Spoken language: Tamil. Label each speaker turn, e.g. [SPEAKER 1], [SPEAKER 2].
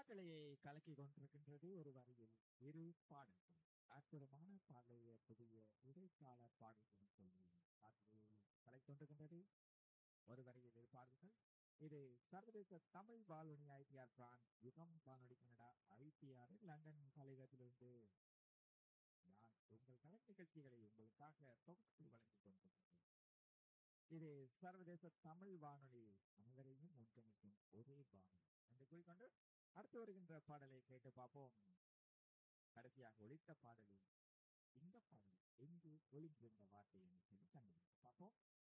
[SPEAKER 1] காற்றலையை கலக்கி கொண்டிருக்கின்றது ஒரு வரியில் இரு பாடல்கள் அற்புதமான பாடலைய புதிய இடைக்கால பாடல்கள் சொல்லி காற்றலையை கலை கொண்டிருக்கின்றது ஒரு வரியில் இரு பாடல்கள் இது சர்வதேச தமிழ் வானொலி ஐடிஆர் பிரான்ஸ் யுகம் வானொலி கனடா ஐடிஆர் லண்டன் கலையகத்திலிருந்து நான் உங்கள் கலை நிகழ்ச்சிகளை உங்களுக்காக தொகுத்து வழங்கிக் கொண்டிருக்கிறேன் இது சர்வதேச தமிழ் வானொலி அனைவரையும் ஒன்றிணைக்கும் ஒரே வானொலி என்று கூறிக்கொண்டு அடுத்து வருகின்ற பாடலை கேட்டு பார்ப்போம் கடைசியாக ஒழித்த பாடலில் இந்த பாடல் எங்கு ஒளிந்திருந்த வார்த்தை என்று சொல்லி கண்டுபிடித்து பார்ப்போம்